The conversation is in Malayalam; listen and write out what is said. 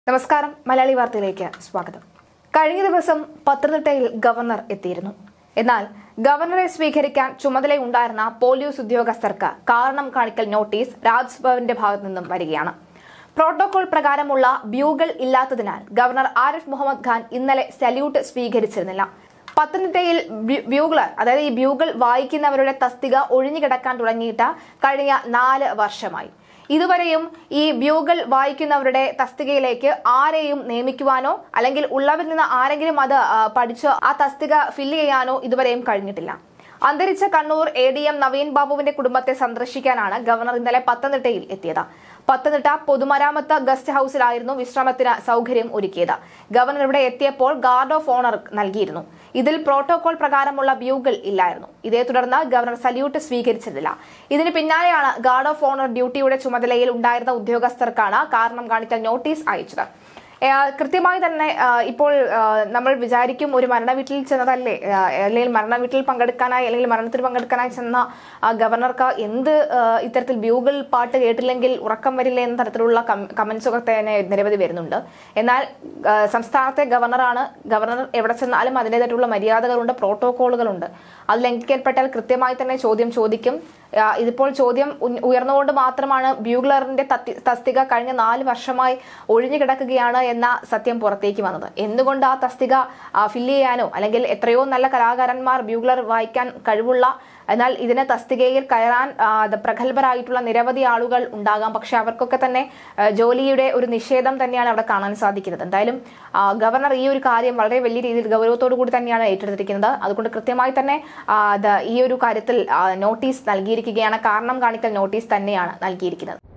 നമസ്കാരം മലയാളി വാർത്തയിലേക്ക് സ്വാഗതം കഴിഞ്ഞ ദിവസം പത്തനംതിട്ടയിൽ ഗവർണർ എത്തിയിരുന്നു എന്നാൽ ഗവർണറെ സ്വീകരിക്കാൻ ചുമതലയുണ്ടായിരുന്ന പോലീസ് ഉദ്യോഗസ്ഥർക്ക് കാരണം കാണിക്കൽ നോട്ടീസ് രാജ്ഭവന്റെ ഭാഗത്തു നിന്നും വരികയാണ് പ്രോട്ടോകോൾ പ്രകാരമുള്ള ബ്യൂഗൾ ഇല്ലാത്തതിനാൽ ഗവർണർ ആരിഫ് മുഹമ്മദ് ഖാൻ ഇന്നലെ സല്യൂട്ട് സ്വീകരിച്ചിരുന്നില്ല പത്തനംതിട്ടയിൽ ബ്യൂ- ബ്യൂഗളർ അതായത് ഈ ബ്യൂഗൾ വായിക്കുന്നവരുടെ തസ്തിക ഒഴിഞ്ഞുകിടക്കാൻ തുടങ്ങിയിട്ട് കഴിഞ്ഞ നാല് വർഷമായി ഇതുവരെയും ഈ ബ്യൂഗൾ വായിക്കുന്നവരുടെ തസ്തികയിലേക്ക് ആരെയും നിയമിക്കുവാനോ അല്ലെങ്കിൽ ഉള്ളവരിൽ നിന്ന് ആരെങ്കിലും അത് ആ, പഠിച്ച് ആ തസ്തിക ഫില്ല് ചെയ്യാനോ ഇതുവരെയും കഴിഞ്ഞിട്ടില്ല അന്തരിച്ച Kannur A D M Naveen ബാബുവിന്റെ കുടുംബത്തെ സന്ദർശിക്കാനാണ് ഗവർണർ ഇന്നലെ പത്തനംതിട്ടയിൽ എത്തിയത് പത്തനംതിട്ട പൊതുമരാമത്ത് ഗസ്റ്റ് ഹൌസിലായിരുന്നു വിശ്രമത്തിന് സൗകര്യം ഒരുക്കിയത് ഗവർണർ ഇവിടെ എത്തിയപ്പോൾ ഗാർഡ് ഓഫ് ഓണർ നൽകിയിരുന്നു ഇതിൽ പ്രോട്ടോകോൾ പ്രകാരമുള്ള ബ്യൂഗൾ ഇല്ലായിരുന്നു ഇതേ തുടർന്ന് ഗവർണർ സല്യൂട്ട് സ്വീകരിച്ചിരുന്നില്ല ഇതിന് പിന്നാലെയാണ് ഗാർഡ് ഓഫ് ഓണർ ഡ്യൂട്ടിയുടെ ചുമതലയിൽ ഉണ്ടായിരുന്ന ഉദ്യോഗസ്ഥർക്കാണ് കാരണം കാണിക്കൽ നോട്ടീസ് അയച്ചത് ഏ, കൃത്യമായി തന്നെ ആ, ഇപ്പോൾ ആ, നമ്മൾ വിചാരിക്കും ഒരു മരണ വീട്ടിൽ ചെന്നതല്ലേ ആ, അല്ലെങ്കിൽ മരണ വീട്ടിൽ പങ്കെടുക്കാനായി അല്ലെങ്കിൽ മരണത്തിൽ പങ്കെടുക്കാനായി ചെന്ന ആ, ഗവർണർക്ക് എന്ത് ആ, ഇത്തരത്തിൽ ബ്യൂഗിൾ പാട്ട് കേട്ടില്ലെങ്കിൽ ഉറക്കം വരില്ല എന്ന തരത്തിലുള്ള കമന്റ്സ് ഒക്കെ തന്നെ നിരവധി വരുന്നുണ്ട് എന്നാൽ ആ, സംസ്ഥാനത്തെ ഗവർണറാണ് ഗവർണർ എവിടെ ചെന്നാലും അതിൻ്റെതായിട്ടുള്ള മര്യാദകളുണ്ട് പ്രോട്ടോകോളുകളുണ്ട് അത് ലംഘിക്കപ്പെട്ടാൽ കൃത്യമായി തന്നെ ചോദ്യം ചോദിക്കും ആ, ഇതിപ്പോൾ ചോദ്യം ഉന്ന- ഉയർന്നുകൊണ്ട് മാത്രമാണ് ബ്യൂഗ്ലറിന്റെ തത്തി- തസ്തിക കഴിഞ്ഞ നാല് വർഷമായി ഒഴിഞ്ഞു കിടക്കുകയാണ് എന്ന സത്യം പുറത്തേക്ക് വന്നത് എന്തുകൊണ്ട് ആ തസ്തിക ഫില്ല് ചെയ്യാനോ അല്ലെങ്കിൽ എത്രയോ നല്ല കലാകാരന്മാർ ബ്യൂഗ്ലർ വായിക്കാൻ കഴിവുള്ള എന്നാൽ ഇതിന് തസ്തികയിൽ കയറാൻ ആ, അത് പ്രഗത്ഭരായിട്ടുള്ള നിരവധി ആളുകൾ ഉണ്ടാകാം പക്ഷെ അവർക്കൊക്കെ തന്നെ ആ, ജോലിയുടെ ഒരു നിഷേധം തന്നെയാണ് അവിടെ കാണാൻ സാധിക്കുന്നത് എന്തായാലും ആ, ഗവർണർ ഈ ഒരു കാര്യം വളരെ വലിയ രീതിയിൽ ഗൗരവത്തോടു കൂടി തന്നെയാണ് ഏറ്റെടുത്തിരിക്കുന്നത് അതുകൊണ്ട് കൃത്യമായി തന്നെ ആ, അത് ഈ ഒരു കാര്യത്തിൽ ആ, നോട്ടീസ് നൽകിയിരിക്കുകയാണ് കാരണം കാണിക്കൽ നോട്ടീസ് തന്നെയാണ് നൽകിയിരിക്കുന്നത്